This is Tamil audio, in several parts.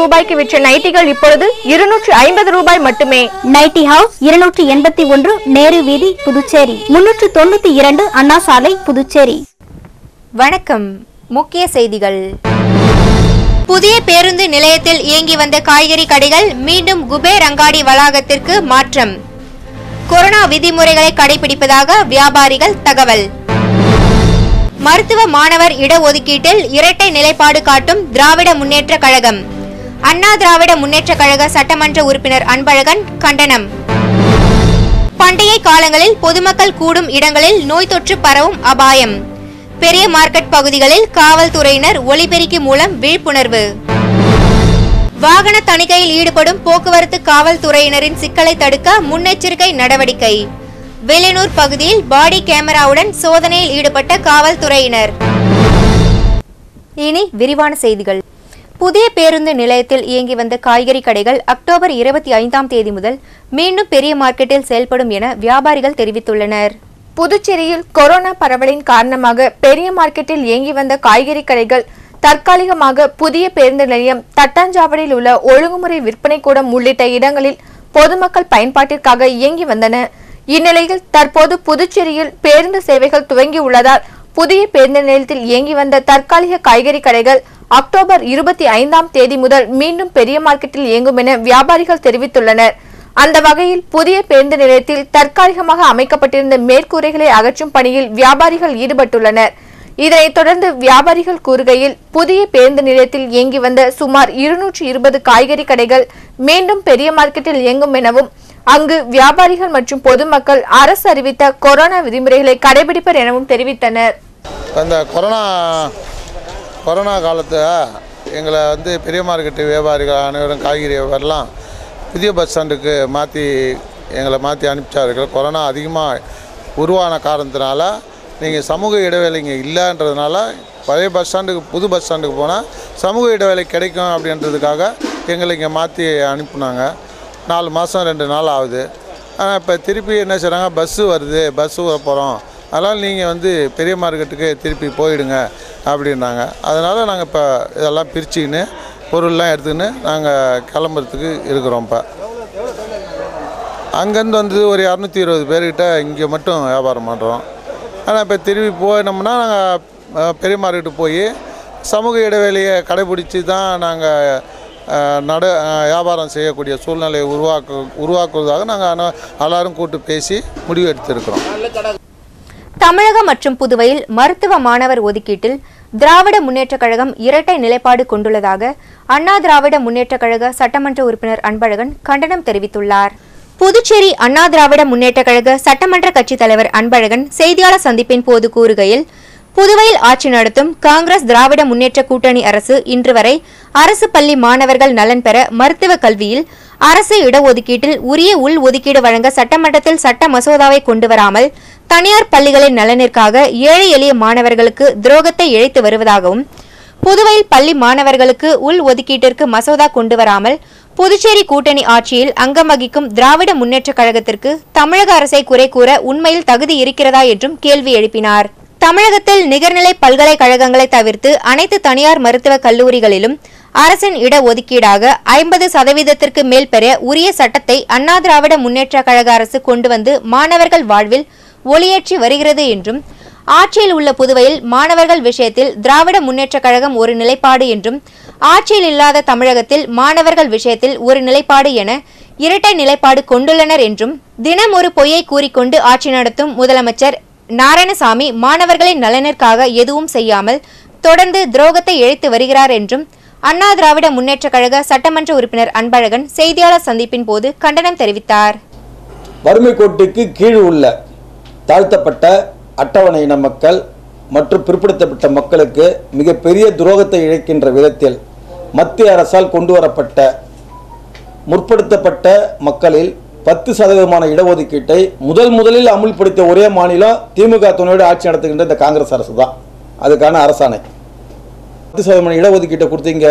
ரூபாய்க்கு விற்ற நைட்டிகள் இப்பொழுது இருநூற்று ஐம்பது ரூபாய் மட்டுமே நைட்டி ஹவுஸ் இருநூற்றி எண்பத்தி ஒன்று நேரு வீதி புதுச்சேரி முன்னூற்று தொண்ணூத்தி இரண்டு அண்ணா சாலை புதுச்சேரி வணக்கம் முக்கிய செய்திகள் புதிய பேருந்து நிலையத்தில் இயங்கி வந்த காய்கறி கடைகள் மீண்டும் குபேர் அங்காடி வளாகத்திற்கு மாற்றம் கொரோனா விதிமுறைகளை கடைபிடிப்பதாக வியாபாரிகள் தகவல் மருத்துவ மாணவர் இடஒதுக்கீட்டில் இரட்டை நிலைப்பாடு காட்டும் திராவிட முன்னேற்ற கழகம் அண்ணா திராவிட முன்னேற்ற கழக சட்டமன்ற உறுப்பினர் அன்பழகன் கண்டனம் பண்டிகை காலங்களில் பொதுமக்கள் கூடும் இடங்களில் நோய் தொற்று பரவும் அபாயம் பெரிய மார்க்கெட் பகுதிகளில் காவல்துறையினர் ஒலிபெருக்கி மூலம் விழிப்புணர்வு வாகன தணிக்கையில் ஈடுபடும் போக்குவரத்து காவல்துறையினரின் சிக்கலை தடுக்க முன்னெச்சரிக்கை நடவடிக்கை வெளியனூர் பகுதியில் பாடி கேமராவுடன் சோதனையில் ஈடுபட்ட காவல்துறையினர் இனி விரிவான செய்திகள் புதிய பேருந்து நிலையத்தில் இயங்கி வந்த காய்கறி கடைகள் அக்டோபர் இருபத்தி ஐந்தாம் தேதி முதல் மீண்டும் பெரிய மார்க்கெட்டில் செயல்படும் என வியாபாரிகள் தெரிவித்துள்ளனர் புதுச்சேரியில் கொரோனா பரவலின் காரணமாக பெரிய மார்க்கெட்டில் இயங்கி வந்த காய்கறி கடைகள் தற்காலிகமாக புதிய பேருந்து நிலையம் தட்டாஞ்சாவடியில் உள்ள ஒழுங்குமுறை விற்பனை கூடம் உள்ளிட்ட இடங்களில் பொதுமக்கள் பயன்பாட்டிற்காக இயங்கி வந்தன இந்நிலையில் தற்போது புதுச்சேரியில் பேருந்து சேவைகள் துவங்கி உள்ளதால் புதிய பேருந்து நிலையத்தில் இயங்கி வந்த தற்காலிக காய்கறி கடைகள் அக்டோபர் இருபத்தி ஐந்தாம் தேதி முதல் மீண்டும் பெரிய மார்க்கெட்டில் இயங்கும் என வியாபாரிகள் தெரிவித்துள்ளனர் அந்த வகையில் புதிய பேருந்து நிலையத்தில் தற்காலிகமாக அமைக்கப்பட்டிருந்த மேற்கூரைகளை அகற்றும் பணியில் வியாபாரிகள் ஈடுபட்டுள்ளனர் இதனைத் தொடர்ந்து வியாபாரிகள் கூறுகையில் புதிய பேருந்து நிலையத்தில் இயங்கி வந்த சுமார் இருநூற்றி இருபது காய்கறி கடைகள் மீண்டும் பெரிய மார்க்கெட்டில் இயங்கும் எனவும் அங்கு வியாபாரிகள் மற்றும் பொதுமக்கள் அரசு அறிவித்த கொரோனா விதிமுறைகளை கடைபிடிப்பர் எனவும் தெரிவித்தனர் அந்த கொரோனா கொரோனா காலத்தில் எங்களை வந்து பெரிய மார்க்கெட்டு வியாபாரிகள் அனைவரும் காய்கறி வியாபாரிலாம் புதிய பஸ் ஸ்டாண்டுக்கு மாற்றி எங்களை மாற்றி அனுப்பிச்சார்கள் கொரோனா அதிகமாக உருவான காரணத்தினால நீங்கள் சமூக இடைவேளை இங்கே இல்லைன்றதுனால பழைய பஸ் ஸ்டாண்டுக்கு புது பஸ் ஸ்டாண்டுக்கு போனால் சமூக இடைவேளை கிடைக்கும் அப்படின்றதுக்காக எங்களை இங்கே மாற்றி அனுப்புனாங்க நாலு மாதம் ரெண்டு நாள் ஆகுது ஆனால் இப்போ திருப்பி என்ன செய்கிறாங்க பஸ்ஸு வருது பஸ்ஸு போகிறோம் அதனால் நீங்கள் வந்து பெரிய மார்க்கெட்டுக்கு திருப்பி போயிடுங்க அப்படின்னாங்க அதனால் நாங்கள் இப்போ இதெல்லாம் பிரிச்சுக்கின்னு பொருள்லாம் எடுத்துக்கின்னு நாங்கள் கிளம்புறதுக்கு இருக்கிறோம் இப்போ அங்கேருந்து வந்து ஒரு இரநூத்தி இருபது பேர்கிட்ட இங்கே மட்டும் வியாபாரம் பண்ணுறோம் ஆனால் இப்போ திரும்பி போனோம்னா நாங்கள் பெரிய மார்க்கெட்டு போய் சமூக இடைவெளியை கடைபிடிச்சி தான் நாங்கள் நட அஹ், வியாபாரம் செய்யக்கூடிய சூழ்நிலையை உருவாக்கு உருவாக்குவதாக நாங்கள் எல்லாரும் கூட்டு பேசி முடிவு எடுத்திருக்கிறோம் தமிழகம் மற்றும் புதுவையில் மருத்துவ மாணவர் ஒதுக்கீட்டில் திராவிட முன்னேற்றக் கழகம் இரட்டை நிலைப்பாடு கொண்டுள்ளதாக அண்ணா திராவிட முன்னேற்றக் கழக சட்டமன்ற உறுப்பினர் அன்பழகன் கண்டனம் தெரிவித்துள்ளார் புதுச்சேரி அண்ணா திராவிட முன்னேற்றக் கழக சட்டமன்ற கட்சித் தலைவர் அன்பழகன் செய்தியாளர் சந்திப்பின் போது கூறுகையில் புதுவையில் ஆட்சி நடத்தும் காங்கிரஸ் திராவிட முன்னேற்ற கூட்டணி அரசு இன்று வரை அரசு பள்ளி மாணவர்கள் நலன் பெற மருத்துவ கல்வியில் அரசு இடஒதுக்கீட்டில் உரிய உள் ஒதுக்கீடு வழங்க சட்டமன்றத்தில் சட்ட மசோதாவை கொண்டு வராமல் தனியார் பள்ளிகளின் நலனிற்காக ஏழை எளிய மாணவர்களுக்கு துரோகத்தை இழைத்து வருவதாகவும் புதுவையில் பள்ளி மாணவர்களுக்கு உள் ஒதுக்கீட்டிற்கு மசோதா கொண்டு வராமல் புதுச்சேரி கூட்டணி ஆட்சியில் அங்கம் வகிக்கும் திராவிட முன்னேற்றக் கழகத்திற்கு தமிழக அரசை குறை கூற உண்மையில் தகுதி இருக்கிறதா என்றும் கேள்வி எழுப்பினார் தமிழகத்தில் நிகர்நிலை பல்கலைக்கழகங்களை தவிர்த்து அனைத்து தனியார் மருத்துவக் கல்லூரிகளிலும் அரசின் இட ஒதுக்கீடாக ஐம்பது சதவீதத்திற்கு மேல் பெற உரிய சட்டத்தை அண்ணா திராவிட முன்னேற்றக் கழக அரசு கொண்டு வந்து மாணவர்கள் வாழ்வில் ஒளியேற்றி வருகிறது என்றும் ஆட்சியில் உள்ள புதுவையில் மாணவர்கள் விஷயத்தில் திராவிட முன்னேற்றக் கழகம் ஒரு நிலைப்பாடு என்றும் ஆட்சியில் இல்லாத தமிழகத்தில் மாணவர்கள் விஷயத்தில் ஒரு நிலைப்பாடு என இரட்டை நிலைப்பாடு கொண்டுள்ளனர் என்றும் தினம் ஒரு பொய்யை கூறிக்கொண்டு ஆட்சி நடத்தும் முதலமைச்சர் நாராயணசாமி மாணவர்களின் நலனிற்காக எதுவும் செய்யாமல் தொடர்ந்து துரோகத்தை இழைத்து வருகிறார் என்றும் அண்ணா திராவிட முன்னேற்றக் கழக சட்டமன்ற உறுப்பினர் அன்பழகன் செய்தியாளர் சந்திப்பின் போது கண்டனம் தெரிவித்தார் வறுமை கோட்டுக்கு கீழ் உள்ள தாழ்த்தப்பட்ட அட்டவணை இன மக்கள் மற்றும் பிற்படுத்தப்பட்ட மக்களுக்கு மிகப்பெரிய துரோகத்தை இழைக்கின்ற விதத்தில் மத்திய அரசால் கொண்டு வரப்பட்ட முற்படுத்தப்பட்ட மக்களில் பத்து சதவீதமான இடஒதுக்கீட்டை முதல் முதலில் அமுல்படுத்திய ஒரே மாநிலம் திமுக துணையோடு ஆட்சி நடத்துகின்ற இந்த காங்கிரஸ் அரசு தான் அதுக்கான அரசாணை பத்து சதவீதமான இடஒதுக்கீட்டை கொடுத்தீங்க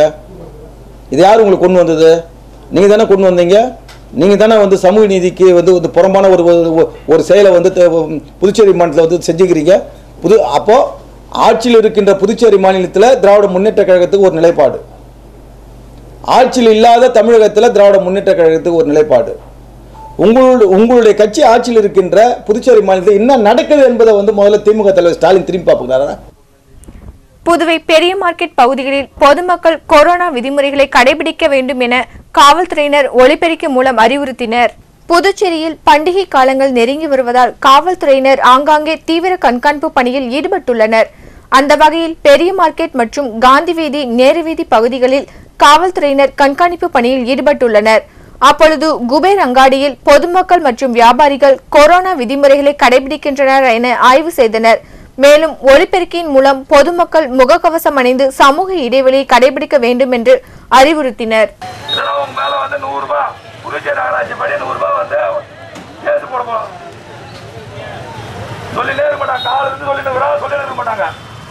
இது யார் உங்களுக்கு கொண்டு வந்தது நீங்கள் தானே கொண்டு வந்தீங்க நீங்கள் தானே வந்து சமூக நீதிக்கு வந்து ஒரு புறம்பான ஒரு ஒரு- ஒரு செயலை வந்து த- புதுச்சேரி மாநிலத்தில் வந்து செஞ்சுக்கிறீங்க புது அப்போது ஆட்சியில் இருக்கின்ற புதுச்சேரி மாநிலத்தில் திராவிட முன்னேற்ற கழகத்துக்கு ஒரு நிலைப்பாடு ஆட்சியில் இல்லாத தமிழகத்தில் திராவிட முன்னேற்ற கழகத்துக்கு ஒரு நிலைப்பாடு உங்களுடைய உங்களுடைய கட்சி ஆட்சியில் இருக்கின்ற புதுச்சேரி மாநிலத்தில் என்ன நடக்குது என்பதை வந்து முதல்ல திமுக தலைவர் ஸ்டாலின் திரும்பி பார்ப்பாரா புதுவை பெரிய மார்க்கெட் பகுதிகளில் பொதுமக்கள் கொரோனா விதிமுறைகளை கடைபிடிக்க வேண்டும் என காவல்துறையினர் ஒலிபெருக்கி மூலம் அறிவுறுத்தினர் புதுச்சேரியில் பண்டிகை காலங்கள் நெருங்கி வருவதால் காவல்துறையினர் ஆங்காங்கே தீவிர கண்காணிப்பு பணியில் ஈடுபட்டுள்ளனர் அந்த வகையில் பெரிய மார்க்கெட் மற்றும் காந்தி வீதி நேரு வீதி பகுதிகளில் காவல்துறையினர் கண்காணிப்பு பணியில் ஈடுபட்டுள்ளனர் அப்பொழுது குபேர் அங்காடியில் பொதுமக்கள் மற்றும் வியாபாரிகள் கொரோனா விதிமுறைகளை கடைபிடிக்கின்றனர் என ஆய்வு செய்தனர் மேலும் ஒலிபெருக்கியின் மூலம் பொதுமக்கள் முகக்கவசம் அணிந்து சமூக இடைவெளியை கடைபிடிக்க வேண்டும் என்று அறிவுறுத்தினர் இல்லைன்னா உங்க மேல வந்து நூறு ரூபாய் புதுச்சேரி நகராட்சி படி நூறு ரூபாய் வந்து கேஸ் போட போறோம் சொல்லிட்டே இருக்க மாட்டாங்க கால இருந்து சொல்லிட்டு இருக்கிறோம் சொல்லிட்டு இருக்க மாட்டாங்க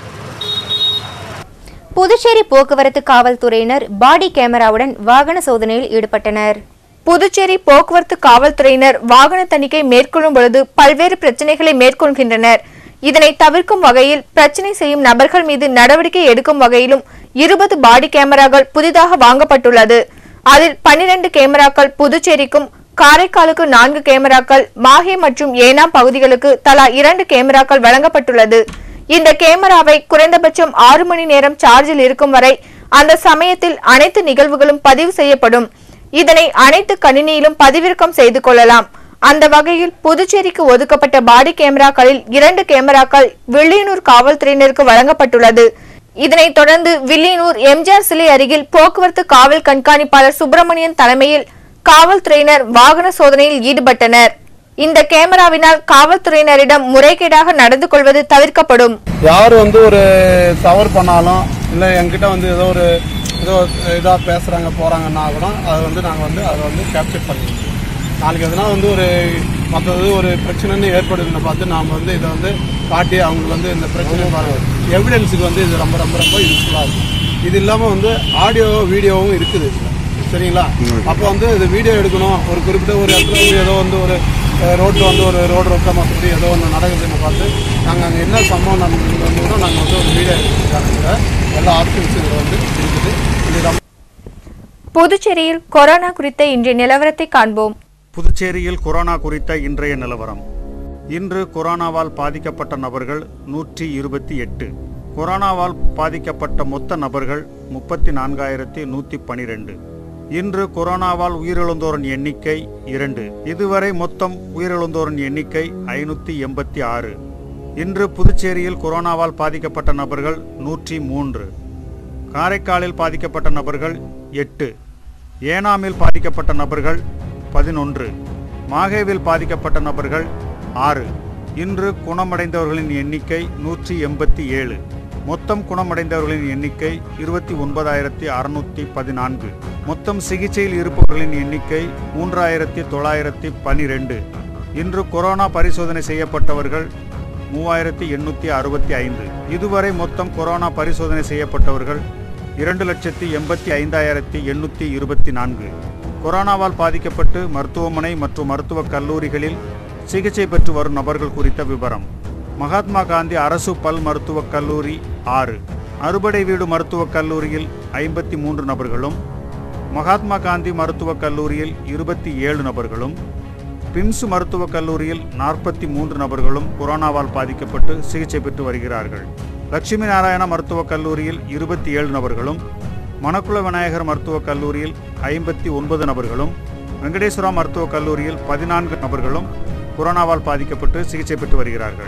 புதுச்சேரி போக்குவரத்து காவல்துறையினர் பாடி கேமராவுடன் வாகன சோதனையில் ஈடுபட்டனர் புதுச்சேரி போக்குவரத்து காவல்துறையினர் வாகன தணிக்கை மேற்கொள்ளும் பொழுது பல்வேறு பிரச்சனைகளை மேற்கொள்கின்றனர் இதனை தவிர்க்கும் வகையில் பிரச்சனை செய்யும் நபர்கள் மீது நடவடிக்கை எடுக்கும் வகையிலும் இருபது பாடி கேமராக்கள் புதிதாக வாங்கப்பட்டுள்ளது அதில் பன்னிரண்டு கேமராக்கள் புதுச்சேரிக்கும் காரைக்காலுக்கு நான்கு கேமராக்கள் மாஹே மற்றும் ஏனாம் பகுதிகளுக்கு தலா இரண்டு கேமராக்கள் வழங்கப்பட்டுள்ளது இந்த கேமராவை குறைந்தபட்சம் ஆறு மணி நேரம் சார்ஜில் இருக்கும் வரை அந்த சமயத்தில் அனைத்து நிகழ்வுகளும் பதிவு செய்யப்படும் இதனை அனைத்து கணினியிலும் பதிவிறக்கம் செய்து கொள்ளலாம் அந்த வகையில் புதுச்சேரிக்கு ஒதுக்கப்பட்ட பாடி கேமராக்களில் இரண்டு கேமராக்கள் வில்லியனூர் காவல்துறையினருக்கு வழங்கப்பட்டுள்ளது இதனைத் தொடர்ந்து வில்லியனூர் எம்ஜிஆர் சிலை அருகில் போக்குவரத்து காவல் கண்காணிப்பாளர் சுப்பிரமணியன் தலைமையில் காவல்துறையினர் வாகன சோதனையில் ஈடுபட்டனர் இந்த கேமராவினால் காவல்துறையினரிடம் முறைகேடாக நடந்து கொள்வது தவிர்க்கப்படும் யார் வந்து ஒரு தவறு பண்ணாலும் இல்லை என்கிட்ட வந்து ஏதோ ஒரு ஏதோ இதாக பேசுகிறாங்க போகிறாங்கன்னா கூட அதை வந்து நாங்கள் வந்து அதை வந்து கேப்சர் பண்ணிடுவோம் நாளைக்கு எதனா வந்து ஒரு மற்றது ஒரு பிரச்சனைன்னு ஏற்படுதுன்னு பார்த்து நாம் வந்து இதை வந்து காட்டி அவங்களுக்கு வந்து இந்த பிரச்சனை பாருங்க எவிடன்ஸுக்கு வந்து இது ரொம்ப ரொம்ப ரொம்ப யூஸ்ஃபுல்லாக இருக்கும் இது இல்லாமல் வந்து ஆடியோ வீடியோவும் இருக்குது இதுல. சரிங்களா அப்போ வந்து இது வீடியோ எடுக்கணும் ஒரு குறிப்பிட்ட ஒரு இடத்துல வந்து ஏதோ வந்து ஒரு ரோட்டில் வந்து ஒரு ரோடு ரொக்க மற்றபடி ஏதோ ஒன்று நடக்குதுன்னு பார்த்து நாங்கள் அங்கே என்ன சம்பவம் நடந்ததுன்னு நாங்கள் வந்து ஒரு வீடியோ எடுக்கிறதுக்கான எல்லா ஆப்ஷன்ஸும் இதில் வந்து இருக்குது இது ரொம்ப புதுச்சேரியில் கொரோனா குறித்த இன்றைய நிலவரத்தை காண்போம் புதுச்சேரியில் கொரோனா குறித்த இன்றைய நிலவரம் இன்று கொரோனாவால் பாதிக்கப்பட்ட நபர்கள் நூற்றி இருபத்தி எட்டு கொரோனாவால் பாதிக்கப்பட்ட மொத்த நபர்கள் முப்பத்தி நான்காயிரத்தி நூற்றி பனிரெண்டு இன்று கொரோனாவால் உயிரிழந்தோரின் எண்ணிக்கை இரண்டு இதுவரை மொத்தம் உயிரிழந்தோரின் எண்ணிக்கை ஐநூற்றி எண்பத்தி ஆறு இன்று புதுச்சேரியில் கொரோனாவால் பாதிக்கப்பட்ட நபர்கள் நூற்றி மூன்று காரைக்காலில் பாதிக்கப்பட்ட நபர்கள் எட்டு ஏனாமில் பாதிக்கப்பட்ட நபர்கள் பதினொன்று மாகேவில் பாதிக்கப்பட்ட நபர்கள் ஆறு இன்று குணமடைந்தவர்களின் எண்ணிக்கை நூற்றி எண்பத்தி ஏழு மொத்தம் குணமடைந்தவர்களின் எண்ணிக்கை இருபத்தி ஒன்பதாயிரத்தி அறுநூத்தி பதினான்கு மொத்தம் சிகிச்சையில் இருப்பவர்களின் எண்ணிக்கை மூன்றாயிரத்தி தொள்ளாயிரத்தி பனிரெண்டு இன்று கொரோனா பரிசோதனை செய்யப்பட்டவர்கள் மூவாயிரத்தி எண்ணூற்றி அறுபத்தி ஐந்து இதுவரை மொத்தம் கொரோனா பரிசோதனை செய்யப்பட்டவர்கள் இரண்டு லட்சத்தி எண்பத்தி ஐந்தாயிரத்தி எண்ணூற்றி இருபத்தி நான்கு கொரோனாவால் பாதிக்கப்பட்டு மருத்துவமனை மற்றும் மருத்துவக் கல்லூரிகளில் சிகிச்சை பெற்று வரும் நபர்கள் குறித்த விவரம் மகாத்மா காந்தி அரசு பல் மருத்துவக் கல்லூரி ஆறு அறுபடை வீடு மருத்துவக் கல்லூரியில் ஐம்பத்தி மூன்று நபர்களும் மகாத்மா காந்தி மருத்துவக் கல்லூரியில் இருபத்தி ஏழு நபர்களும் பிம்ஸ் மருத்துவக் கல்லூரியில் நாற்பத்தி மூன்று நபர்களும் கொரோனாவால் பாதிக்கப்பட்டு சிகிச்சை பெற்று வருகிறார்கள் லட்சுமி நாராயண மருத்துவக் கல்லூரியில் இருபத்தி ஏழு நபர்களும் மணக்குள விநாயகர் மருத்துவக் கல்லூரியில் ஐம்பத்தி ஒன்பது நபர்களும் வெங்கடேஸ்வரா மருத்துவக் கல்லூரியில் பதினான்கு நபர்களும் கொரோனாவால் பாதிக்கப்பட்டு சிகிச்சை பெற்று வருகிறார்கள்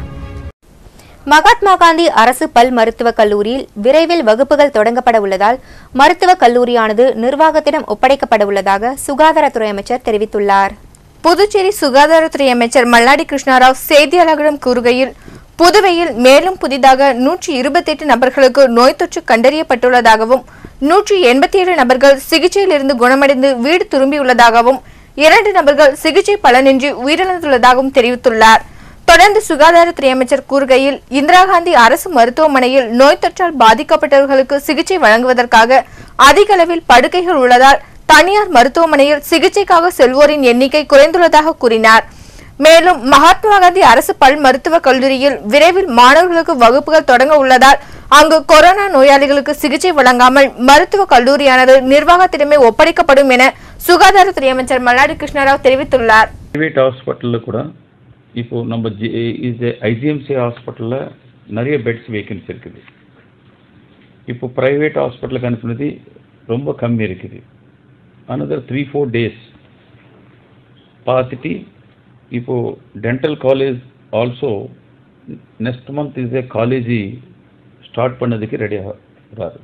மகாத்மா காந்தி அரசு பல் மருத்துவக் கல்லூரியில் விரைவில் வகுப்புகள் தொடங்கப்பட உள்ளதால் மருத்துவக் கல்லூரியானது நிர்வாகத்திடம் ஒப்படைக்கப்பட உள்ளதாக சுகாதாரத்துறை அமைச்சர் தெரிவித்துள்ளார் புதுச்சேரி சுகாதாரத்துறை அமைச்சர் மல்லாடி கிருஷ்ணாராவ் செய்தியாளர்களிடம் கூறுகையில் புதுவையில் மேலும் புதிதாக நூற்றி இருபத்தெட்டு நபர்களுக்கு நோய் தொற்று கண்டறியப்பட்டுள்ளதாகவும் நூற்றி எண்பத்தி ஏழு நபர்கள் சிகிச்சையிலிருந்து குணமடைந்து வீடு திரும்பியுள்ளதாகவும் இரண்டு நபர்கள் சிகிச்சை பலனின்றி உயிரிழந்துள்ளதாகவும் தெரிவித்துள்ளார் தொடர்ந்து சுகாதாரத்துறை அமைச்சர் கூறுகையில் இந்திரா காந்தி அரசு மருத்துவமனையில் நோய் தொற்றால் பாதிக்கப்பட்டவர்களுக்கு சிகிச்சை வழங்குவதற்காக அதிக அளவில் படுக்கைகள் உள்ளதால் தனியார் மருத்துவமனையில் சிகிச்சைக்காக செல்வோரின் எண்ணிக்கை குறைந்துள்ளதாக கூறினார் மேலும் மகாத்மா காந்தி அரசு பல் மருத்துவக் கல்லூரியில் விரைவில் மாணவர்களுக்கு வகுப்புகள் தொடங்க உள்ளதால் அங்கு கொரோனா நோயாளிகளுக்கு சிகிச்சை வழங்காமல் மருத்துவ கல்லூரியானது நிர்வாகத்திடமே ஒப்படைக்கப்படும் என சுகாதாரத்துறை அமைச்சர் மல்லாடி கிருஷ்ணராவ் தெரிவித்துள்ளார் ப்ரைவேட் ஹாஸ்பிட்டலில் கூட இப்போ நம்ம ஜி இது ஐஜிஎம்சி ஹாஸ்பிட்டலில் நிறைய பெட்ஸ் வேக்கன்சி இருக்குது இப்போ ப்ரைவேட் ஹாஸ்பிட்டலுக்கு அனுப்புனது ரொம்ப கம்மி இருக்குது அனதர் த்ரீ ஃபோர் டேஸ் பார்த்துட்டு இப்போ dental college also next month is a college start பண்ணதுக்கு ரெடியாகிறாரு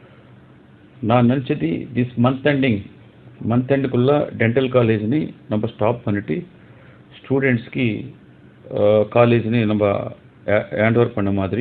நான் நினச்சது திஸ் மந்த் எண்டிங் మంత్ ఎండ్కుల్లా డెంటల్ కాలేజ్ని நம்ம ஸ்டாப் பண்ணிட்டு ஸ்டூடெண்ட்ஸ்க்கு காலேஜ்னு நம்ம ஹேண்ட் ஓவர் பண்ண மாதிரி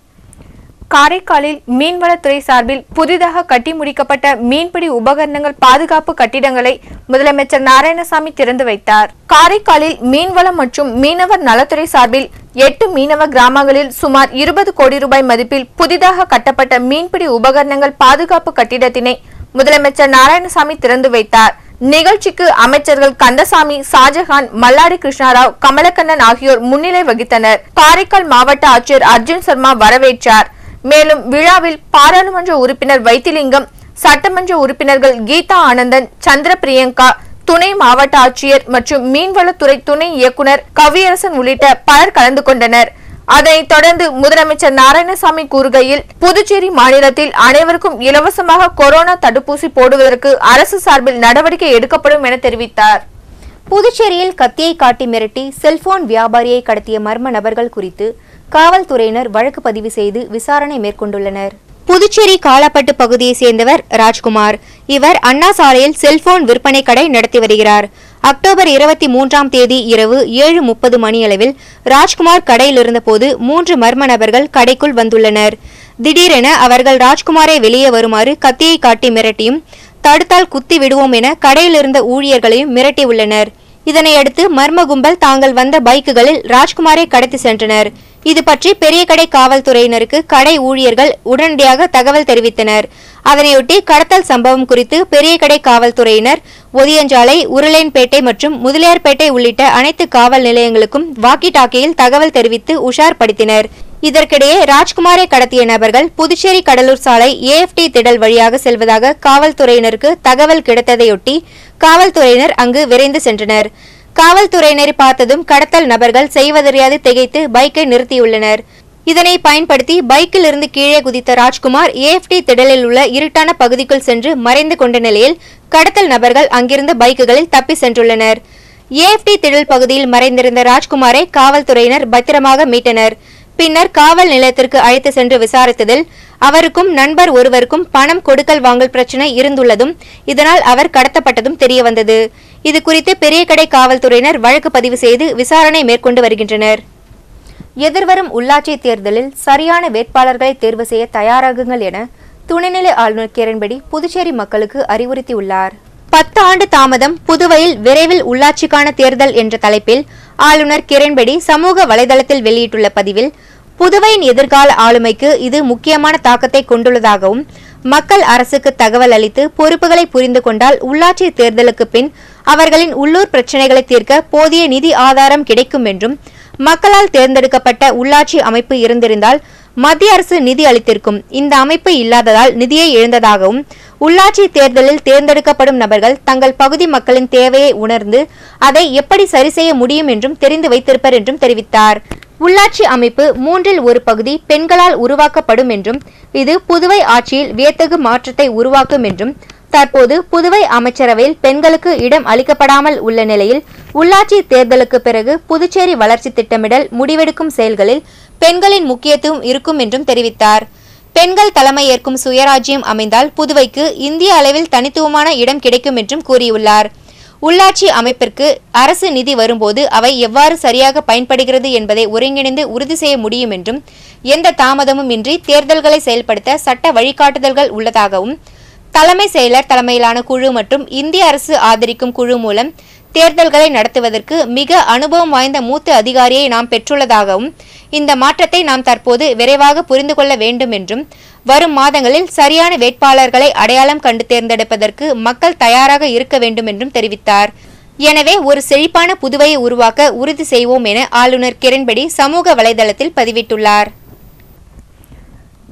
காரைக்காலில் மீன்வளத்துறை சார்பில் புதிதாக கட்டி முடிக்கப்பட்ட மீன்பிடி உபகரணங்கள் பாதுகாப்பு கட்டிடங்களை முதலமைச்சர் நாராயணசாமி திறந்து வைத்தார் காரைக்காலில் மீன்வளம் மற்றும் மீனவர் நலத்துறை சார்பில் எட்டு மீனவ கிராமங்களில் சுமார் இருபது கோடி ரூபாய் மதிப்பில் புதிதாக கட்டப்பட்ட மீன்பிடி உபகரணங்கள் பாதுகாப்பு கட்டிடத்தினை முதலமைச்சர் நாராயணசாமி திறந்து வைத்தார் நிகழ்ச்சிக்கு அமைச்சர்கள் கந்தசாமி ஷாஜஹான் மல்லாடி கிருஷ்ணாராவ் கமலக்கண்ணன் ஆகியோர் முன்னிலை வகித்தனர் காரைக்கால் மாவட்ட ஆட்சியர் அர்ஜுன் சர்மா வரவேற்றார் மேலும் விழாவில் பாராளுமன்ற உறுப்பினர் வைத்திலிங்கம் சட்டமன்ற உறுப்பினர்கள் கீதா ஆனந்தன் சந்திர பிரியங்கா துணை மாவட்ட ஆட்சியர் மற்றும் மீன்வளத்துறை துணை இயக்குனர் கவியரசன் உள்ளிட்ட பலர் கலந்து கொண்டனர் அதனைத் தொடர்ந்து முதலமைச்சர் நாராயணசாமி கூறுகையில் புதுச்சேரி மாநிலத்தில் அனைவருக்கும் இலவசமாக கொரோனா தடுப்பூசி போடுவதற்கு அரசு சார்பில் நடவடிக்கை எடுக்கப்படும் என தெரிவித்தார் புதுச்சேரியில் கத்தியை காட்டி மிரட்டி செல்போன் வியாபாரியை கடத்திய மர்ம நபர்கள் குறித்து காவல்துறையினர் வழக்கு பதிவு செய்து விசாரணை மேற்கொண்டுள்ளனர் புதுச்சேரி காலாப்பட்டு பகுதியைச் சேர்ந்தவர் ராஜ்குமார் இவர் அண்ணா சாலையில் செல்போன் விற்பனை கடை நடத்தி வருகிறார் அக்டோபர் இருபத்தி மூன்றாம் தேதி இரவு ஏழு முப்பது மணியளவில் ராஜ்குமார் கடையில் இருந்தபோது மூன்று மர்ம நபர்கள் கடைக்குள் வந்துள்ளனர் திடீரென அவர்கள் ராஜ்குமாரை வெளியே வருமாறு கத்தியை காட்டி மிரட்டியும் தடுத்தால் குத்தி விடுவோம் என கடையில் இருந்த ஊழியர்களையும் மிரட்டியுள்ளனர் இதனையடுத்து மர்ம கும்பல் தாங்கள் வந்த பைக்குகளில் ராஜ்குமாரை கடத்தி சென்றனர் இது பற்றி பெரிய கடை காவல்துறையினருக்கு கடை ஊழியர்கள் உடனடியாக தகவல் தெரிவித்தனர் அதனையொட்டி கடத்தல் சம்பவம் குறித்து பெரிய கடை காவல்துறையினர் ஒதியஞ்சாலை உருளையன்பேட்டை மற்றும் முதலியார்பேட்டை உள்ளிட்ட அனைத்து காவல் நிலையங்களுக்கும் வாக்கி டாக்கியில் தகவல் தெரிவித்து உஷார்படுத்தினர் இதற்கிடையே ராஜ்குமாரை கடத்திய நபர்கள் புதுச்சேரி கடலூர் சாலை ஏஎஃப்டி திடல் வழியாக செல்வதாக காவல்துறையினருக்கு தகவல் கிடைத்ததையொட்டி காவல்துறையினர் அங்கு விரைந்து சென்றனர் காவல்துறையினரை பார்த்ததும் கடத்தல் நபர்கள் செய்வதறியாது திகைத்து பைக்கை நிறுத்தியுள்ளனர் இதனை பயன்படுத்தி பைக்கில் இருந்து கீழே குதித்த ராஜ்குமார் ஏஎஃப்டி திடலில் உள்ள இருட்டான பகுதிக்குள் சென்று மறைந்து கொண்ட நிலையில் கடத்தல் நபர்கள் அங்கிருந்த பைக்குகளில் தப்பி சென்றுள்ளனர் ஏஎஃப்டி திடல் பகுதியில் மறைந்திருந்த ராஜ்குமாரை காவல்துறையினர் பத்திரமாக மீட்டனர் பின்னர் காவல் நிலையத்திற்கு அழைத்து சென்று விசாரித்ததில் அவருக்கும் நண்பர் ஒருவருக்கும் பணம் கொடுக்கல் வாங்கல் பிரச்சனை இருந்துள்ளதும் இதனால் அவர் கடத்தப்பட்டதும் தெரியவந்தது இது குறித்து பெரிய கடை காவல்துறையினர் வழக்கு பதிவு செய்து விசாரணை மேற்கொண்டு வருகின்றனர் எதிர்வரும் உள்ளாட்சி தேர்தலில் சரியான வேட்பாளர்களை தேர்வு செய்ய தயாராகுங்கள் என துணைநிலை ஆளுநர் கிரண்பேடி புதுச்சேரி மக்களுக்கு அறிவுறுத்தியுள்ளார் பத்து ஆண்டு தாமதம் புதுவையில் விரைவில் உள்ளாட்சிக்கான தேர்தல் என்ற தலைப்பில் ஆளுநர் கிரண்பேடி சமூக வலைதளத்தில் வெளியிட்டுள்ள பதிவில் புதுவையின் எதிர்கால ஆளுமைக்கு இது முக்கியமான தாக்கத்தை கொண்டுள்ளதாகவும் மக்கள் அரசுக்கு தகவல் அளித்து பொறுப்புகளை புரிந்து கொண்டால் உள்ளாட்சி தேர்தலுக்கு பின் அவர்களின் உள்ளூர் பிரச்சினைகளை தீர்க்க போதிய நிதி ஆதாரம் கிடைக்கும் என்றும் மக்களால் தேர்ந்தெடுக்கப்பட்ட உள்ளாட்சி அமைப்பு இருந்திருந்தால் மத்திய அரசு நிதி அளித்திருக்கும் இந்த அமைப்பு இல்லாததால் நிதியை இழந்ததாகவும் உள்ளாட்சி தேர்தலில் தேர்ந்தெடுக்கப்படும் நபர்கள் தங்கள் பகுதி மக்களின் தேவையை உணர்ந்து அதை எப்படி சரி செய்ய முடியும் என்றும் தெரிந்து வைத்திருப்பர் என்றும் தெரிவித்தார் உள்ளாட்சி அமைப்பு மூன்றில் ஒரு பகுதி பெண்களால் உருவாக்கப்படும் என்றும் இது புதுவை ஆட்சியில் வியத்தகு மாற்றத்தை உருவாக்கும் என்றும் தற்போது புதுவை அமைச்சரவையில் பெண்களுக்கு இடம் அளிக்கப்படாமல் உள்ள நிலையில் உள்ளாட்சி தேர்தலுக்கு பிறகு புதுச்சேரி வளர்ச்சி திட்டமிடல் முடிவெடுக்கும் செயல்களில் பெண்களின் முக்கியத்துவம் இருக்கும் என்றும் தெரிவித்தார் பெண்கள் தலைமை ஏற்கும் சுயராஜ்யம் அமைந்தால் புதுவைக்கு இந்திய அளவில் தனித்துவமான இடம் கிடைக்கும் என்றும் கூறியுள்ளார் உள்ளாட்சி அமைப்பிற்கு அரசு நிதி வரும்போது அவை எவ்வாறு சரியாக பயன்படுகிறது என்பதை ஒருங்கிணைந்து உறுதி செய்ய முடியும் என்றும் எந்த தாமதமும் இன்றி தேர்தல்களை செயல்படுத்த சட்ட வழிகாட்டுதல்கள் உள்ளதாகவும் தலைமை செயலர் தலைமையிலான குழு மற்றும் இந்திய அரசு ஆதரிக்கும் குழு மூலம் தேர்தல்களை நடத்துவதற்கு மிக அனுபவம் வாய்ந்த மூத்த அதிகாரியை நாம் பெற்றுள்ளதாகவும் இந்த மாற்றத்தை நாம் தற்போது விரைவாக புரிந்து கொள்ள வேண்டும் என்றும் வரும் மாதங்களில் சரியான வேட்பாளர்களை அடையாளம் கண்டு தேர்ந்தெடுப்பதற்கு மக்கள் தயாராக இருக்க வேண்டும் என்றும் தெரிவித்தார் எனவே ஒரு செழிப்பான புதுவையை உருவாக்க உறுதி செய்வோம் என ஆளுநர் கிரண்பேடி சமூக வலைதளத்தில் பதிவிட்டுள்ளார்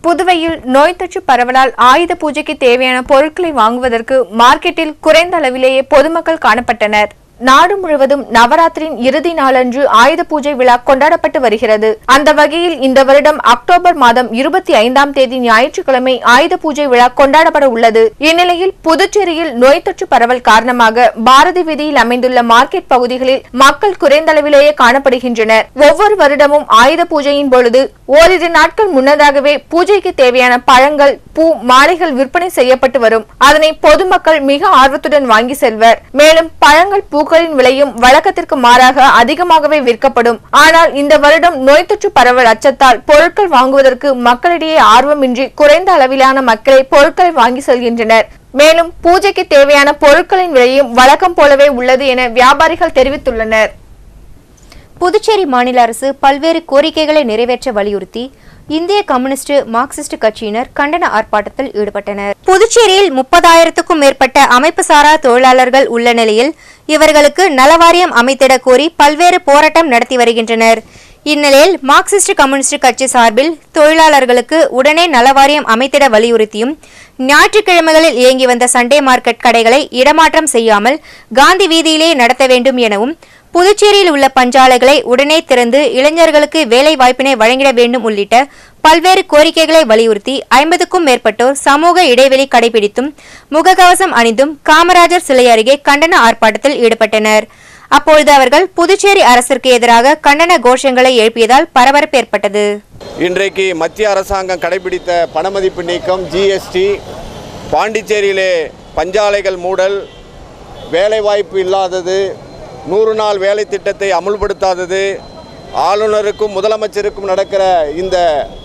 புதுவையில் நோய் தொற்று பரவலால் ஆயுத பூஜைக்கு தேவையான பொருட்களை வாங்குவதற்கு மார்க்கெட்டில் குறைந்த அளவிலேயே பொதுமக்கள் காணப்பட்டனர் நாடு முழுவதும் நவராத்திரியின் இறுதி நாளன்று ஆயுத பூஜை விழா கொண்டாடப்பட்டு வருகிறது அந்த வகையில் இந்த வருடம் அக்டோபர் மாதம் இருபத்தி ஐந்தாம் தேதி ஞாயிற்றுக்கிழமை ஆயுத பூஜை விழா கொண்டாடப்பட உள்ளது இந்நிலையில் புதுச்சேரியில் நோய் தொற்று பரவல் காரணமாக பாரதி வீதியில் அமைந்துள்ள மார்க்கெட் பகுதிகளில் மக்கள் குறைந்த அளவிலேயே காணப்படுகின்றனர் ஒவ்வொரு வருடமும் ஆயுத பூஜையின் பொழுது ஓரிரு நாட்கள் முன்னதாகவே பூஜைக்கு தேவையான பழங்கள் பூ மாலைகள் விற்பனை செய்யப்பட்டு வரும் அதனை பொதுமக்கள் மிக ஆர்வத்துடன் வாங்கி செல்வர் மேலும் பழங்கள் பூக்களின் விலையும் வழக்கத்திற்கு மாறாக அதிகமாகவே விற்கப்படும் ஆனால் இந்த வருடம் நோய் தொற்று பரவல் அச்சத்தால் பொருட்கள் வாங்குவதற்கு மக்களிடையே ஆர்வமின்றி குறைந்த அளவிலான மக்களே பொருட்களை வாங்கி செல்கின்றனர் மேலும் பூஜைக்கு தேவையான பொருட்களின் விலையும் வழக்கம் போலவே உள்ளது என வியாபாரிகள் தெரிவித்துள்ளனர் புதுச்சேரி மாநில அரசு பல்வேறு கோரிக்கைகளை நிறைவேற்ற வலியுறுத்தி இந்திய கம்யூனிஸ்ட் மார்க்சிஸ்ட் கட்சியினர் கண்டன ஆர்ப்பாட்டத்தில் ஈடுபட்டனர் புதுச்சேரியில் முப்பதாயிரத்துக்கும் மேற்பட்ட அமைப்பு சாரா தொழிலாளர்கள் உள்ள நிலையில் இவர்களுக்கு நலவாரியம் அமைத்திட கோரி பல்வேறு போராட்டம் நடத்தி வருகின்றனர் இந்நிலையில் மார்க்சிஸ்ட் கம்யூனிஸ்ட் கட்சி சார்பில் தொழிலாளர்களுக்கு உடனே நலவாரியம் அமைத்திட வலியுறுத்தியும் ஞாயிற்றுக்கிழமைகளில் இயங்கி வந்த சண்டே மார்க்கெட் கடைகளை இடமாற்றம் செய்யாமல் காந்தி வீதியிலேயே நடத்த வேண்டும் எனவும் புதுச்சேரியில் உள்ள பஞ்சாலைகளை உடனே திறந்து இளைஞர்களுக்கு வேலை வாய்ப்பினை வழங்கிட வேண்டும் உள்ளிட்ட பல்வேறு கோரிக்கைகளை வலியுறுத்தி ஐம்பதுக்கும் மேற்பட்டோர் சமூக இடைவெளி கடைபிடித்தும் முகக்கவசம் அணிந்தும் காமராஜர் சிலை அருகே கண்டன ஆர்ப்பாட்டத்தில் ஈடுபட்டனர் அப்பொழுது அவர்கள் புதுச்சேரி அரசிற்கு எதிராக கண்டன கோஷங்களை எழுப்பியதால் பரபரப்பு ஏற்பட்டது இன்றைக்கு மத்திய அரசாங்கம் கடைபிடித்த பணமதிப்பு நீக்கம் ஜிஎஸ்டி பாண்டிச்சேரியிலே பஞ்சாலைகள் மூடல் வேலைவாய்ப்பு இல்லாதது நூறு நாள் வேலை திட்டத்தை அமுல்படுத்தாதது ஆளுநருக்கும் முதலமைச்சருக்கும் நடக்கிற இந்த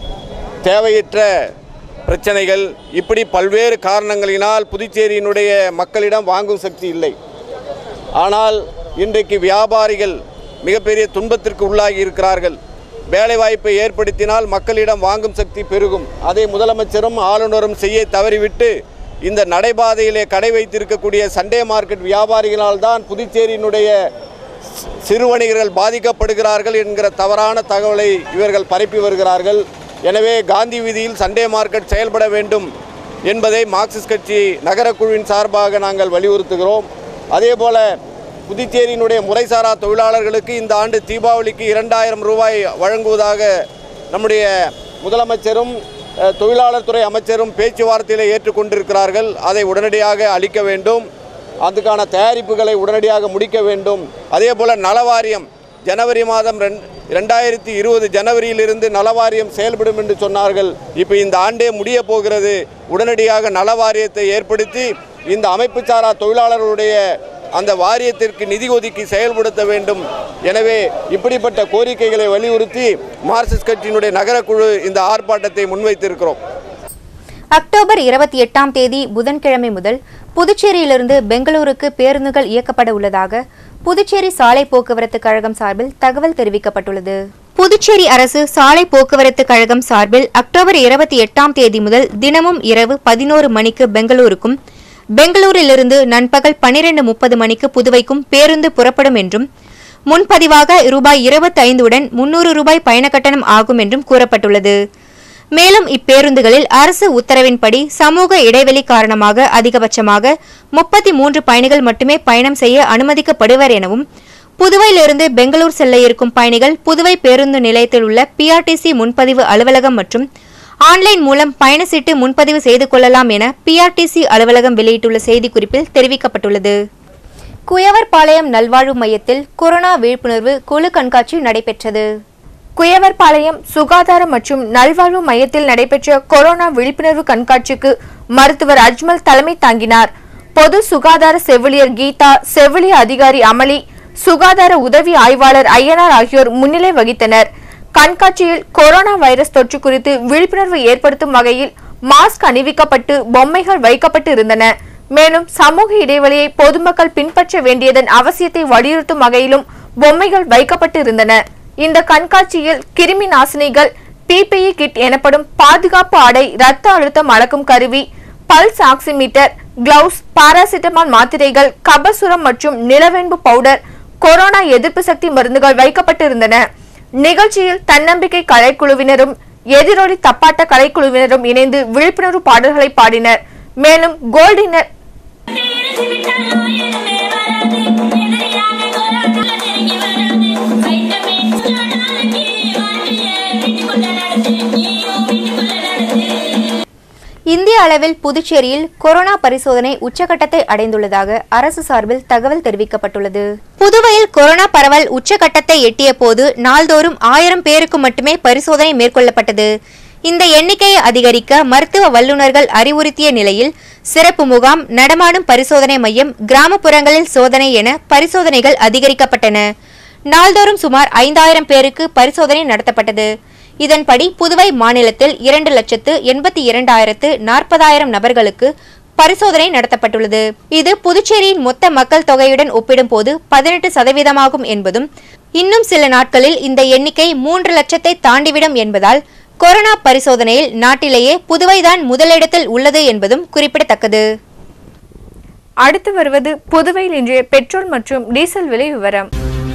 தேவையற்ற பிரச்சனைகள் இப்படி பல்வேறு காரணங்களினால் புதுச்சேரியினுடைய மக்களிடம் வாங்கும் சக்தி இல்லை ஆனால் இன்றைக்கு வியாபாரிகள் மிகப்பெரிய துன்பத்திற்கு உள்ளாகி இருக்கிறார்கள் வேலைவாய்ப்பை ஏற்படுத்தினால் மக்களிடம் வாங்கும் சக்தி பெருகும் அதை முதலமைச்சரும் ஆளுநரும் செய்ய தவறிவிட்டு இந்த நடைபாதையிலே கடை வைத்திருக்கக்கூடிய சண்டே மார்க்கெட் வியாபாரிகளால் தான் புதுச்சேரியினுடைய சி- சிறு வணிகர்கள் பாதிக்கப்படுகிறார்கள் என்கிற தவறான தகவலை இவர்கள் பரப்பி வருகிறார்கள் எனவே காந்தி வீதியில் சண்டே மார்க்கெட் செயல்பட வேண்டும் என்பதை மார்க்சிஸ்ட் கட்சி நகரக்குழுவின் சார்பாக நாங்கள் வலியுறுத்துகிறோம் அதேபோல புதுச்சேரியினுடைய முறைசாரா தொழிலாளர்களுக்கு இந்த ஆண்டு தீபாவளிக்கு இரண்டாயிரம் ரூபாய் வழங்குவதாக நம்முடைய முதலமைச்சரும் அஹ், தொழிலாளர் துறை அமைச்சரும் பேச்சுவார்த்தையில் ஏற்றுக்கொண்டிருக்கிறார்கள் அதை உடனடியாக அளிக்க வேண்டும் அதுக்கான தயாரிப்புகளை உடனடியாக முடிக்க வேண்டும் அதே போல் நலவாரியம் ஜனவரி மாதம் ரெண் ரெண்டாயிரத்தி இருபது ஜனவரியிலிருந்து நலவாரியம் செயல்படும் என்று சொன்னார்கள் இப்போ இந்த ஆண்டே முடிய போகிறது உடனடியாக நலவாரியத்தை ஏற்படுத்தி இந்த அமைப்பு சாரா தொழிலாளர்களுடைய அந்த வாரியத்திற்கு நிதி ஒதுக்கி செயல்படுத்த வேண்டும் எனவே இப்படிப்பட்ட கோரிக்கைகளை வலியுறுத்தி மார்க்சிஸ்ட் கட்சியினுடைய நகரக்குழு இந்த ஆர்ப்பாட்டத்தை முன்வைத்திருக்கிறோம் அக்டோபர் இருபத்தி எட்டாம் தேதி புதன்கிழமை முதல் புதுச்சேரியிலிருந்து பெங்களூருக்கு பேருந்துகள் இயக்கப்பட உள்ளதாக புதுச்சேரி சாலை போக்குவரத்து கழகம் சார்பில் தகவல் தெரிவிக்கப்பட்டுள்ளது புதுச்சேரி அரசு சாலை போக்குவரத்து கழகம் சார்பில் அக்டோபர் இருபத்தி எட்டாம் தேதி முதல் தினமும் இரவு பதினோரு மணிக்கு பெங்களூருக்கும் பெங்களூரிலிருந்து நண்பகல் பனிரெண்டு முப்பது மணிக்கு புதுவைக்கும் பேருந்து புறப்படும் என்றும் முன்பதிவாக ரூபாய் இருபத்தி ஐந்துடன் முன்னூறு ரூபாய் பயண கட்டணம் ஆகும் என்றும் கூறப்பட்டுள்ளது மேலும் இப்பேருந்துகளில் அரசு உத்தரவின்படி சமூக இடைவெளி காரணமாக அதிகபட்சமாக முப்பத்தி மூன்று பயணிகள் மட்டுமே பயணம் செய்ய அனுமதிக்கப்படுவர் எனவும் புதுவையிலிருந்து பெங்களூர் செல்ல இருக்கும் பயணிகள் புதுவை பேருந்து நிலையத்தில் உள்ள பிஆர்டிசி முன்பதிவு அலுவலகம் மற்றும் ஆன்லைன் மூலம் பயண சீட்டு முன்பதிவு செய்து கொள்ளலாம் என பிஆர்டிசி அலுவலகம் வெளியிட்டுள்ள செய்திக்குறிப்பில் தெரிவிக்கப்பட்டுள்ளது குயவர்பாளையம் நல்வாழ்வு மையத்தில் கொரோனா விழிப்புணர்வு குழு கண்காட்சி நடைபெற்றது குயவர்பாளையம் சுகாதார மற்றும் நல்வாழ்வு மையத்தில் நடைபெற்ற கொரோனா விழிப்புணர்வு கண்காட்சிக்கு மருத்துவர் அஜ்மல் தலைமை தாங்கினார் பொது சுகாதார செவிலியர் கீதா செவிலிய அதிகாரி அமளி சுகாதார உதவி ஆய்வாளர் ஐயனார் ஆகியோர் முன்னிலை வகித்தனர் கண்காட்சியில் கொரோனா வைரஸ் தொற்று குறித்து விழிப்புணர்வு ஏற்படுத்தும் வகையில் மாஸ்க் அணிவிக்கப்பட்டு பொம்மைகள் வைக்கப்பட்டு இருந்தன மேலும் சமூக இடைவெளியை பொதுமக்கள் பின்பற்ற வேண்டியதன் அவசியத்தை வலியுறுத்தும் வகையிலும் பொம்மைகள் வைக்கப்பட்டு இருந்தன இந்த கண்காட்சியில் கிருமி நாசினிகள் பிபிஇ கிட் எனப்படும் பாதுகாப்பு ஆடை இரத்த அழுத்தம் அளக்கும் கருவி பல்ஸ் ஆக்சிமீட்டர் கிளவுஸ் பாராசிட்டமால் மாத்திரைகள் கபசுரம் மற்றும் நிலவேம்பு பவுடர் கொரோனா எதிர்ப்பு சக்தி மருந்துகள் வைக்கப்பட்டிருந்தன நிகழ்ச்சியில் தன்னம்பிக்கை கலைக்குழுவினரும் எதிரொலி தப்பாட்ட கலைக்குழுவினரும் இணைந்து விழிப்புணர்வு பாடல்களை பாடினர் மேலும் கோல்டினர் இந்திய அளவில் புதுச்சேரியில் கொரோனா பரிசோதனை உச்சகட்டத்தை அடைந்துள்ளதாக அரசு சார்பில் தகவல் தெரிவிக்கப்பட்டுள்ளது புதுவையில் கொரோனா பரவல் உச்சகட்டத்தை எட்டிய போது நாள்தோறும் ஆயிரம் பேருக்கு மட்டுமே பரிசோதனை மேற்கொள்ளப்பட்டது இந்த எண்ணிக்கையை அதிகரிக்க மருத்துவ வல்லுநர்கள் அறிவுறுத்திய நிலையில் சிறப்பு முகாம் நடமாடும் பரிசோதனை மையம் கிராமப்புறங்களில் சோதனை என பரிசோதனைகள் அதிகரிக்கப்பட்டன நாள்தோறும் சுமார் ஐந்தாயிரம் பேருக்கு பரிசோதனை நடத்தப்பட்டது இதன்படி புதுவை மாநிலத்தில் இரண்டு லட்சத்து எண்பத்தி இரண்டாயிரத்து நாற்பதாயிரம் நபர்களுக்கு பரிசோதனை நடத்தப்பட்டுள்ளது இது புதுச்சேரியின் மொத்த மக்கள் தொகையுடன் ஒப்பிடும்போது பதினெட்டு சதவீதமாகும் என்பதும் இன்னும் சில நாட்களில் இந்த எண்ணிக்கை மூன்று லட்சத்தை தாண்டிவிடும் என்பதால் கொரோனா பரிசோதனையில் நாட்டிலேயே புதுவைதான் முதலிடத்தில் உள்ளது என்பதும் குறிப்பிடத்தக்கது அடுத்து வருவது புதுவையில் இன்றைய பெட்ரோல் மற்றும் டீசல் விலை விவரம்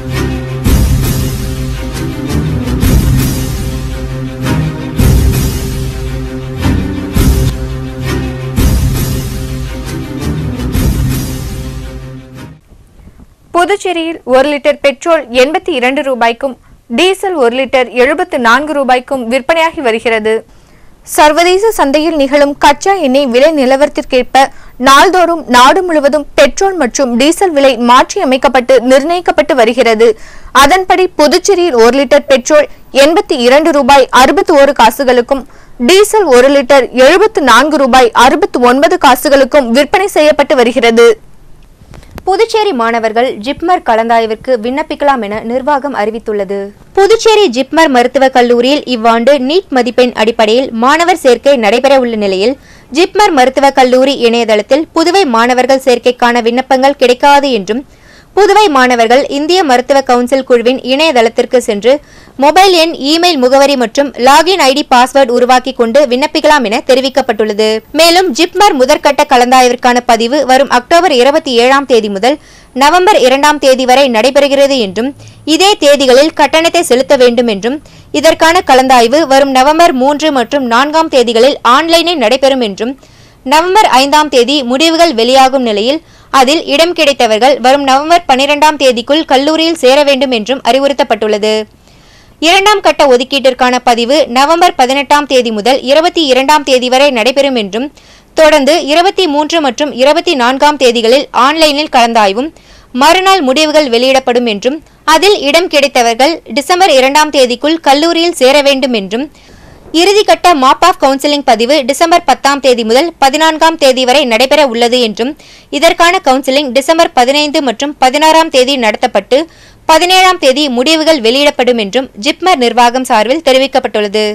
புதுச்சேரியில் ஒரு லிட்டர் பெட்ரோல் எண்பத்தி இரண்டு ரூபாய்க்கும் டீசல் ஒரு லிட்டர் எழுபத்து நான்கு ரூபாய்க்கும் விற்பனையாகி வருகிறது சர்வதேச சந்தையில் நிகழும் கச்சா எண்ணெய் விலை நிலவரத்திற்கேற்ப நாள்தோறும் நாடு முழுவதும் பெட்ரோல் மற்றும் டீசல் விலை மாற்றி அமைக்கப்பட்டு நிர்ணயிக்கப்பட்டு வருகிறது அதன்படி புதுச்சேரியில் ஒரு லிட்டர் பெட்ரோல் எண்பத்தி இரண்டு ரூபாய் அறுபத்தி ஒரு காசுகளுக்கும் டீசல் ஒரு லிட்டர் எழுபத்து நான்கு ரூபாய் அறுபத்தி ஒன்பது காசுகளுக்கும் விற்பனை செய்யப்பட்டு வருகிறது புதுச்சேரி மாணவர்கள் ஜிப்மர் கலந்தாய்விற்கு விண்ணப்பிக்கலாம் என நிர்வாகம் அறிவித்துள்ளது புதுச்சேரி ஜிப்மர் மருத்துவக் கல்லூரியில் இவ்வாண்டு நீட் மதிப்பெண் அடிப்படையில் மாணவர் சேர்க்கை நடைபெறவுள்ள நிலையில் ஜிப்மர் மருத்துவக் கல்லூரி இணையதளத்தில் புதுவை மாணவர்கள் சேர்க்கைக்கான விண்ணப்பங்கள் கிடைக்காது என்றும் புதுவை மாணவர்கள் இந்திய மருத்துவ கவுன்சில் குழுவின் இணையதளத்திற்கு சென்று மொபைல் எண் இமெயில் முகவரி மற்றும் லாகின் ஐடி பாஸ்வேர்டு உருவாக்கி கொண்டு விண்ணப்பிக்கலாம் என தெரிவிக்கப்பட்டுள்ளது மேலும் ஜிப்மர் முதற்கட்ட கலந்தாய்விற்கான பதிவு வரும் அக்டோபர் இருபத்தி ஏழாம் தேதி முதல் நவம்பர் இரண்டாம் தேதி வரை நடைபெறுகிறது என்றும் இதே தேதிகளில் கட்டணத்தை செலுத்த வேண்டும் என்றும் இதற்கான கலந்தாய்வு வரும் நவம்பர் மூன்று மற்றும் நான்காம் தேதிகளில் ஆன்லைனில் நடைபெறும் என்றும் நவம்பர் ஐந்தாம் தேதி முடிவுகள் வெளியாகும் நிலையில் அதில் இடம் கிடைத்தவர்கள் வரும் நவம்பர் பன்னிரெண்டாம் தேதிக்குள் கல்லூரியில் சேர வேண்டும் என்றும் அறிவுறுத்தப்பட்டுள்ளது இரண்டாம் கட்ட ஒதுக்கீட்டிற்கான பதிவு நவம்பர் பதினெட்டாம் தேதி முதல் இருபத்தி இரண்டாம் தேதி வரை நடைபெறும் என்றும் தொடர்ந்து இருபத்தி மூன்று மற்றும் இருபத்தி நான்காம் தேதிகளில் ஆன்லைனில் கலந்தாய்வும் மறுநாள் முடிவுகள் வெளியிடப்படும் என்றும் அதில் இடம் கிடைத்தவர்கள் டிசம்பர் இரண்டாம் தேதிக்குள் கல்லூரியில் சேர வேண்டும் என்றும் இறுதிக்கட்ட மாப் ஆஃப் கவுன்சிலிங் பதிவு டிசம்பர் பத்தாம் தேதி முதல் பதினான்காம் தேதி வரை நடைபெற உள்ளது என்றும் இதற்கான கவுன்சிலிங் டிசம்பர் பதினைந்து மற்றும் பதினாறாம் தேதி நடத்தப்பட்டு பதினேழாம் தேதி முடிவுகள் வெளியிடப்படும் என்றும் ஜிப்மர் நிர்வாகம் சார்பில் தெரிவிக்கப்பட்டுள்ளது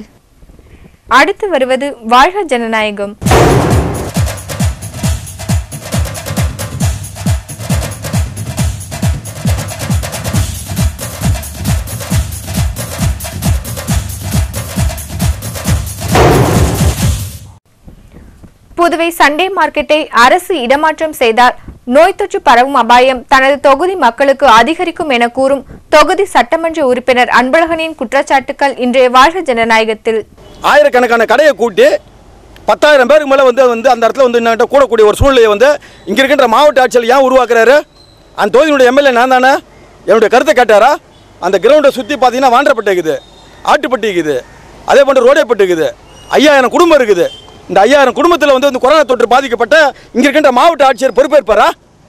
அடுத்து வருவது வாழ்க ஜனநாயகம் புதுவை சண்டே மார்க்கெட்டை அரசு இடமாற்றம் செய்தால் நோய் தொற்று பரவும் அபாயம் தனது தொகுதி மக்களுக்கு அதிகரிக்கும் என கூறும் தொகுதி சட்டமன்ற உறுப்பினர் அன்பழகனின் குற்றச்சாட்டுக்கள் இன்றைய வாழ்க ஜனநாயகத்தில் ஆயிரக்கணக்கான கடையை கூட்டி பத்தாயிரம் பேருக்கு மேலே வந்து வந்து அந்த இடத்துல வந்து என்கிட்ட கூடக்கூடிய ஒரு சூழ்நிலையை வந்து இங்கே இருக்கின்ற மாவட்ட ஆட்சியர் ஏன் உருவாக்குறாரு அந்த தொகுதியினுடைய எம்எல்ஏ நான் தானே என்னுடைய கருத்தை கேட்டாரா அந்த கிரவுண்டை சுற்றி பார்த்தீங்கன்னா வாண்டப்பட்டு இருக்குது ஆட்டுப்பட்டி இருக்குது அதே போன்று ரோடேப்பட்டு இருக்குது ஐயாயிரம் குடும்பம் இருக்குது இந்த ஐயாயிரம் குடும்பத்தில் வந்து இந்த கொரோனா தொற்று பாதிக்கப்பட்ட இங்கே இருக்கின்ற மாவட்ட ஆட்சியர் பொறுப்பேற்பாரா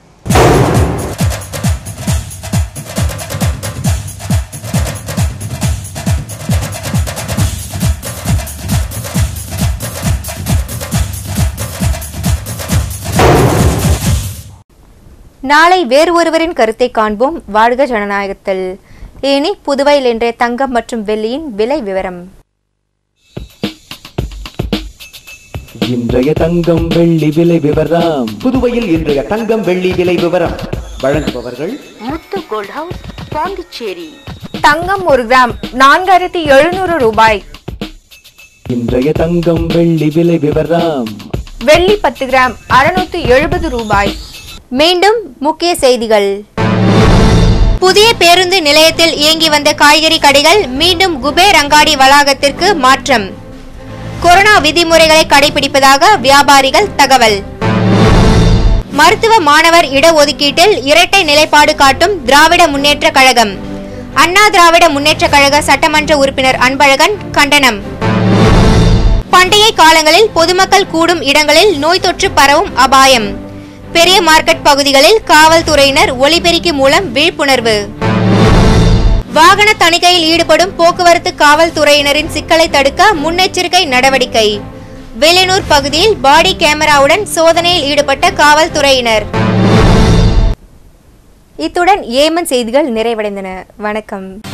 நாளை வேறு ஒருவரின் கருத்தை காண்போம் வாழ்க ஜனநாயகத்தில் இனி புதுவையில் இன்றைய தங்கம் மற்றும் வெள்ளியின் விலை விவரம் இன்றைய தங்கம் வெள்ளி விலை விவரம் புதுவையில் இன்றைய தங்கம் வெள்ளி விலை விவரம் வழங்குபவர்கள் முத்து கோல்ட் ஹவுஸ் பாண்டிச்சேரி தங்கம் ஒரு கிராம் நான்காயிரத்தி எழுநூறு ரூபாய் இன்றைய தங்கம் வெள்ளி விலை விவரம் வெள்ளி பத்து கிராம் அறுநூத்தி எழுபது ரூபாய் மீண்டும் முக்கிய செய்திகள் புதிய பேருந்து நிலையத்தில் இயங்கி வந்த காய்கறி கடைகள் மீண்டும் குபேர் அங்காடி வளாகத்திற்கு மாற்றம் கொரோனா விதிமுறைகளை கடைபிடிப்பதாக வியாபாரிகள் தகவல் மருத்துவ மாணவர் இடஒதுக்கீட்டில் இரட்டை நிலைப்பாடு காட்டும் திராவிட முன்னேற்ற கழகம் அண்ணா திராவிட முன்னேற்ற கழக சட்டமன்ற உறுப்பினர் அன்பழகன் கண்டனம் பண்டிகை காலங்களில் பொதுமக்கள் கூடும் இடங்களில் நோய் தொற்று பரவும் அபாயம் பெரிய மார்க்கெட் பகுதிகளில் காவல்துறையினர் ஒலிபெருக்கி மூலம் விழிப்புணர்வு வாகன தணிக்கையில் ஈடுபடும் போக்குவரத்து காவல்துறையினரின் சிக்கலை தடுக்க முன்னெச்சரிக்கை நடவடிக்கை வேலனூர் பகுதியில் பாடி கேமராவுடன் சோதனையில் ஈடுபட்ட காவல்துறையினர் இத்துடன் ஏமன் செய்திகள் நிறைவடைந்தன வணக்கம்